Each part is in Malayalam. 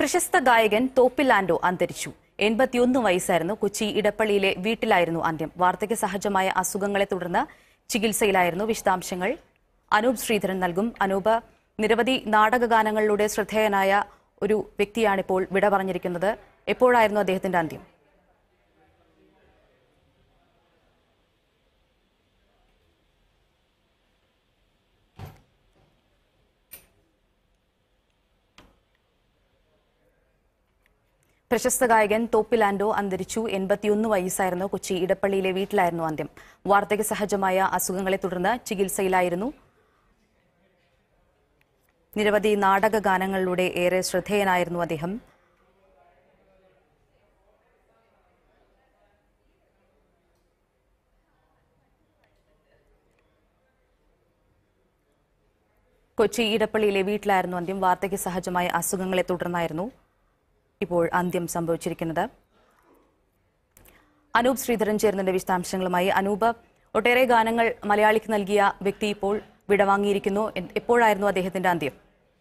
പ്രശസ്ത ഗായകൻ തോപ്പിൽ ആൻഡോ അന്തരിച്ചു എൺപത്തിയൊന്ന് വയസ്സായിരുന്നു കൊച്ചി ഇടപ്പള്ളിയിലെ വീട്ടിലായിരുന്നു അന്ത്യം വാർദ്ധക്യ സഹജമായ അസുഖങ്ങളെ തുടർന്ന് ചികിത്സയിലായിരുന്നു വിശദാംശങ്ങൾ അനൂപ് ശ്രീധരൻ നൽകും അനൂപ് നിരവധി നാടകഗാനങ്ങളിലൂടെ ശ്രദ്ധേയനായ ഒരു വ്യക്തിയാണിപ്പോൾ വിട പറഞ്ഞിരിക്കുന്നത് എപ്പോഴായിരുന്നു അദ്ദേഹത്തിന്റെ അന്ത്യം പ്രശസ്ത ഗായകൻ തോപ്പിൽ ആൻഡോ അന്തരിച്ചു എൺപത്തിയൊന്ന് വയസ്സായിരുന്നു കൊച്ചി ഇടപ്പള്ളിയിലെ വീട്ടിലായിരുന്നു അന്ത്യം വാർദ്ധക്യ സഹജമായ അസുഖങ്ങളെ തുടർന്ന് ചികിത്സയിലായിരുന്നു നിരവധി നാടക ഗാനങ്ങളിലൂടെ ഏറെ ശ്രദ്ധേയനായിരുന്നു അദ്ദേഹം കൊച്ചി ഇടപ്പള്ളിയിലെ വീട്ടിലായിരുന്നു അന്ത്യം വാർദ്ധക്യ സഹജമായ അസുഖങ്ങളെ തുടർന്നായിരുന്നു ഇപ്പോൾ അന്ത്യം സംഭവിച്ചിരിക്കുന്നത് അനൂപ് ശ്രീധരൻ ചേർന്നതിന്റെ വിശദാംശങ്ങളുമായി അനൂപ് ഒട്ടേറെ ഗാനങ്ങൾ മലയാളിക്ക് നൽകിയ വ്യക്തി ഇപ്പോൾ വിടവാങ്ങിയിരിക്കുന്നു എ- എപ്പോഴായിരുന്നു അദ്ദേഹത്തിന്റെ അന്ത്യം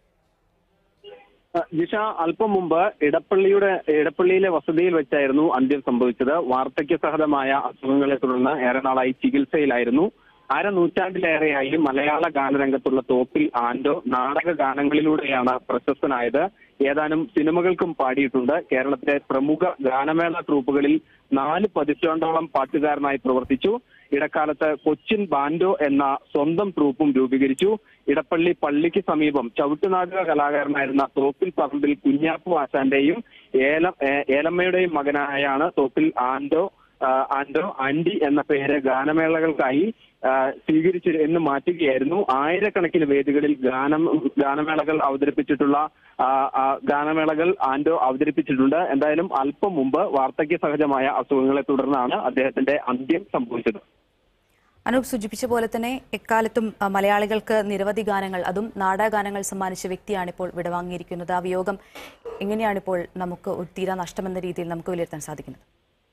ജിഷ അല്പം മുമ്പ് ഇടപ്പള്ളിയുടെ ഇടപ്പള്ളിയിലെ വസതിയിൽ വെച്ചായിരുന്നു അന്ത്യം സംഭവിച്ചത് വാർദ്ധക്യ സഹജമായ അസുഖങ്ങളെ തുടർന്ന് ഏറെ നാളായി ചികിത്സയിലായിരുന്നു അര നൂറ്റാണ്ടിലേറെയായി മലയാള ഗാനരംഗത്തുള്ള തോപ്പിൽ ആൻഡോ നാടക ഗാനങ്ങളിലൂടെയാണ് പ്രശസ്തനായത് ഏതാനും സിനിമകൾക്കും പാടിയിട്ടുണ്ട് കേരളത്തിലെ പ്രമുഖ ഗാനമേള ട്രൂപ്പുകളിൽ നാല് പതിറ്റാണ്ടോളം പാട്ടുകാരനായി പ്രവർത്തിച്ചു ഇടക്കാലത്ത് കൊച്ചിൻ ബാൻഡോ എന്ന സ്വന്തം ട്രൂപ്പും രൂപീകരിച്ചു ഇടപ്പള്ളി പള്ളിക്ക് സമീപം ചവിട്ടുനാടക കലാകാരനായിരുന്ന തോപ്പിൽ പറമ്പിൽ കുഞ്ഞാപ്പു ആശാന്റെയും ഏലം ഏ- ഏലമ്മയുടെയും മകനായാണ് തോപ്പിൽ ആൻഡോ ആ, ആൻഡോ ആൻഡി എന്ന പേര് ഗാനമേളകൾക്കായി ആ, സ്വീകരിച്ചു എന്ന് മാറ്റുകയായിരുന്നു ആയിരക്കണക്കിന് വേദികളിൽ ഗാനം ഗാനമേളകൾ അവതരിപ്പിച്ചിട്ടുള്ള ആ, ആ, ഗാനമേളകൾ ആൻഡോ അവതരിപ്പിച്ചിട്ടുണ്ട് എന്തായാലും അല്പം മുമ്പ് വാർദ്ധക്യ സഹജമായ അസുഖങ്ങളെ തുടർന്നാണ് അദ്ദേഹത്തിന്റെ അന്ത്യം സംഭവിച്ചത് അനൂപ് സൂചിപ്പിച്ച പോലെ തന്നെ എക്കാലത്തും അ, മലയാളികൾക്ക് നിരവധി ഗാനങ്ങൾ അതും നാടകഗാനങ്ങൾ സമ്മാനിച്ച വ്യക്തിയാണിപ്പോൾ വിടവാങ്ങിയിരിക്കുന്നത് ആ വിയോഗം എങ്ങനെയാണിപ്പോൾ നമുക്ക് ഒരു തീരാ നഷ്ടമെന്ന രീതിയിൽ നമുക്ക് വിലയിരുത്താൻ സാധിക്കുന്നത്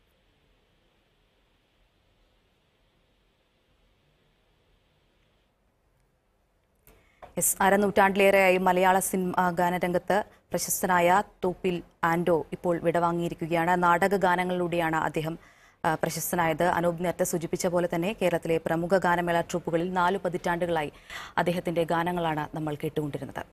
എസ് അരനൂറ്റാണ്ടിലേറെയായി മലയാള സിനിമ ഗാനരംഗത്ത് പ്രശസ്തനായ തോപ്പിൽ ആൻഡോ ഇപ്പോൾ വിടവാങ്ങിയിരിക്കുകയാണ് നാടക ഗാനങ്ങളിലൂടെയാണ് അദ്ദേഹം ആ, പ്രശസ്തനായത് അനൂപ് നേരത്തെ സൂചിപ്പിച്ച പോലെ തന്നെ കേരളത്തിലെ പ്രമുഖ ഗാനമേള ട്രൂപ്പുകളിൽ നാല് പതിറ്റാണ്ടുകളായി അദ്ദേഹത്തിന്റെ ഗാനങ്ങളാണ് നമ്മൾ കേട്ടുകൊണ്ടിരുന്നത്